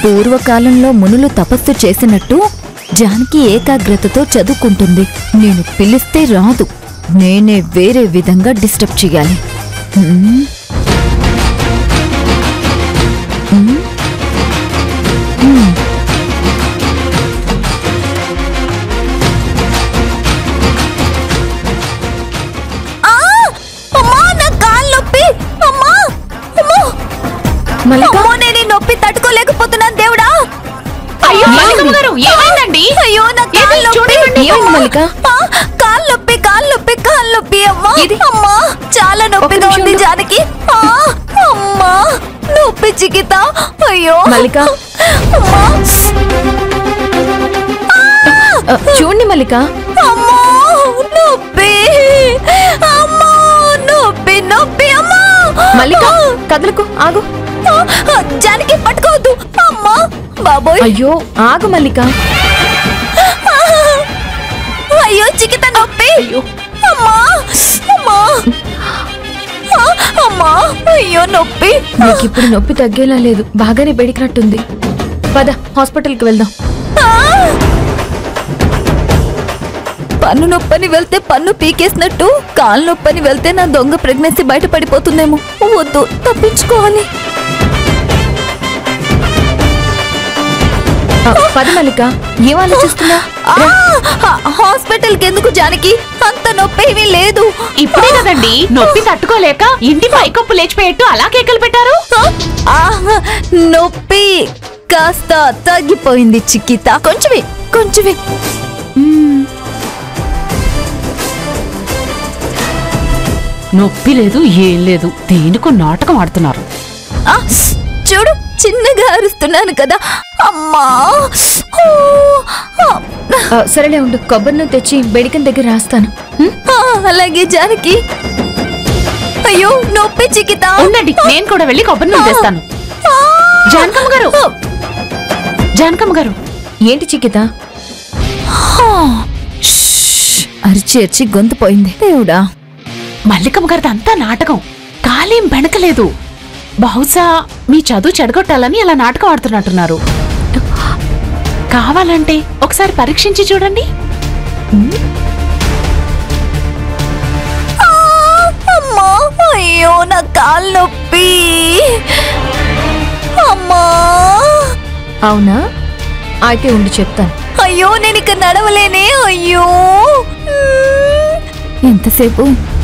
పూర్వకాలంలో మునులు తపస్సు చేసినట్టు జానకి ఏకాగ్రతతో చదువుకుంటుంది నేను పిలిస్తే రాదు నేనే వేరే విధంగా డిస్టర్బ్ చెయ్యాలి హ్మ్? హ్మ్? హ్మ్. అమ్మా నా కాళ్ళు నొప్పి అమ్మా అమ్మో మల్లిక అమ్మో నేను ఈ నొప్పి తట్టుకోలేకపోతున్నాను దేవుడా అయ్యో మల్లికమ్మ గారు ఏమైందండి అయ్యో నా కాళ్ళు నొప్పి చూడండి. ఏమైంది మల్లిక ఆ, కాళ్ళు నొప్పి కాళ్ళు నొప్పి కాళ్ళు నొప్పి అమ్మా ఇది? అమ్మా చాలా నొప్పిగా నిమిషం ఉంది ఉండు. జానకి ఆ, అమ్మా నొప్పి చికిత అయ్యో మల్లిక అమ్మా ఆ, చూడండి మల్లిక అమ్మో నొప్పి అమ్మో నొప్పి నొప్పి అమ్మా మల్లిక కదలకు ఆగు ఆ, ఆ, జానకి పట్టుకోవద్దు అమ్మా బాబోయ్ అయ్యో ఆగు మల్లిక అయ్యో చికిత నొప్పి అయ్యో అమ్మా అమ్మా ఆ, అమ్మా అయ్యో నొప్పి నీకు ఇప్పుడు నొప్పి తగ్గేలా లేదు బాగానే బెడికినట్టుంది పద హాస్పిటల్కి వెళ్దాం ఆ! పన్ను నొప్పని వెళ్తే పన్ను పీకేసినట్టు కాలు నొప్పని వెళ్తే నా దొంగ ప్రెగ్నెన్సీ బయటపడిపోతుందేమో వద్దు తప్పించుకోవాలి ఆ, పద మల్లిక ఏం ఆలోచిస్తున్నా ఆ! హా- హాస్పిటల్కి ఎందుకు జానకి అంత నొప్పి ఏమీ లేదు ఇప్పుడే కదండి నొప్పి తట్టుకోలేక ఇంటి పైకప్పు లేచిపోయేట్టు అలా కేకలు పెట్టారు ఆ! ఆ! నొప్పి కాస్త తగ్గిపోయింది చిక్కిత కొంచెమే కొంచెమే మ్మ్. నొప్పి లేదు ఏం లేదు దేనికో నాటకం ఆడుతున్నారు ఆ! చూడు చిన్నగా అరుస్తున్నాను కదా అమ్మా ఓ! ఆ! ఆ, సరేలే ఉండు కొబ్బరి నూనె తెచ్చి బెడికన్ దగ్గర రాస్తాను హ్మ్? ఆ, అలాగే జానకి అయ్యో నొప్పి చికిత ఉండండి నేను కూడా వెళ్ళి కొబ్బరి నూనె తెస్తాను ఆ! జానకమ్మ గారు జానకమ్మ గారు ఏంటి చిక్కిత షష్! అరిచి అరిచి గొంతు పోయింది దేవుడా మల్లికమ్మ గారిది అంతా నాటకం కాలేం బెణకలేదు బహుశా మీ చదువు చెడగొట్టాలని అలా నాటకం ఆడుతున్నట్టున్నారు కావాలంటే ఒకసారి పరీక్షించి చూడండి ఆ! అమ్మా అయ్యో నా కాలు నొప్పి అమ్మా అవునా అయితే ఉండి చెప్తాను అయ్యో నేను ఇక నడవలేనే అయ్యో ఎంతసేపు